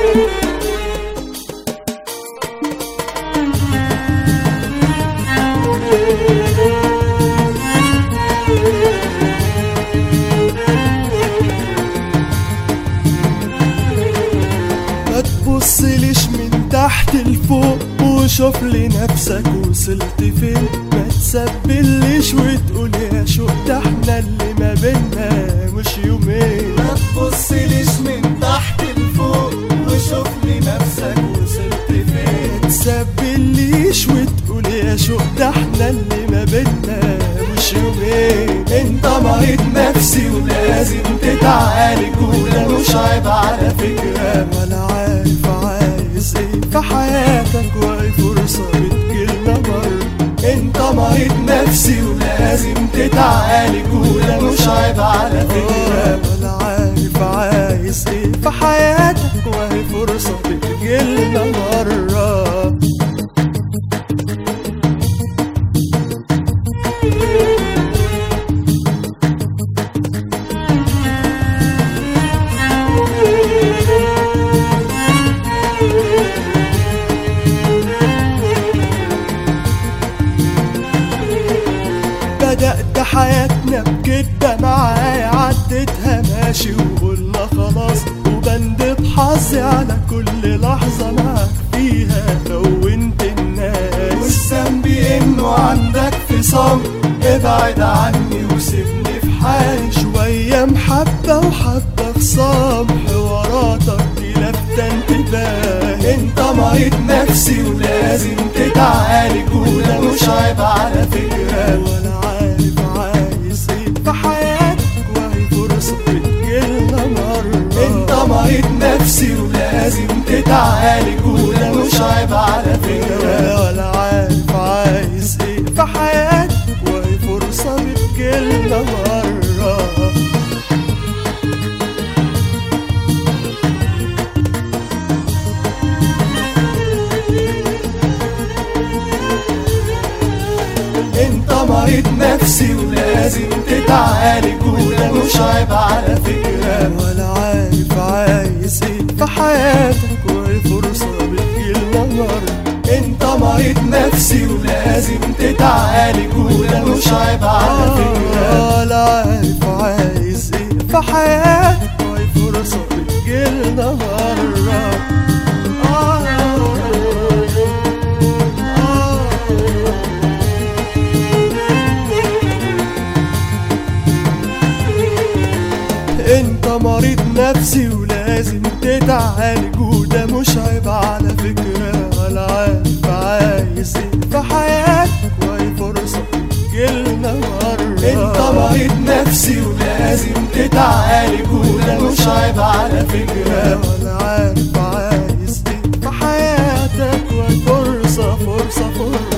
ما تبصليش من تحت لفوق وشوف لنفسك وصلت فين ما تسبليش وتقول يا شوق ده احنا اللي ما بينا مش يومين ما تبصليش من تحت لفوق وشوف لنفسك وصلت فين ما تسبليش وتقول يا شوق ده احنا اللي ما بينا مش يومين انت مريض نفسي ولازم تتعالج وده مش عيب على فكرة ولا عارف عايز ايه في حياتك وهي فرصة بتجيلنا مرة انت مريض نفسي ولازم تتعالج وده مش عيب على فكرة ولا عارف عايز ايه في حياتك وهي فرصة بتجيلنا مرة بدأت حياتنا بكدة معايا عديتها ماشي وقلنا خلاص وبندب حظي على كل لحظة معاك فيها كونت الناس والذنب انه عندك فصام ابعد عني وسيبني في حالي شوية محبة وحبة خصام حواراتك دي لفتة انتباه انت مريض نفسي ولازم تتعالج وده مش عيب على فكرة ولا عارف عايز ايه في حياتك وهي فرصة بتجيلنا مرة انت مريض نفسي ولازم تتعالج وده مش عيب على فكرة ولا عارف عايز ايه في حياتك وهي فرصة بتجيلنا مرة انت مريض نفسي ولازم تتعالج وده مش عيب على فكرة ولا عارف عايز ايه في حياتك وهي فرصة بتجيلنا مرة انت مريض نفسي ولازم تتعالج وده مش عيب على فكرة ولا عارف عايز ايه في حياتك وهي فرصة بتجيلنا مرة آه انت مريض نفسي ولازم تتعالج وده مش عيب على فكرة ولا عارف عايز ايه في حياتك وهي فرصة تجيلنا مرة انت مريض نفسي ولازم تتعالج وده مش عيب على فكرة ولا عارف عايز ايه في حياتك وهي فرصة فرصة فرصة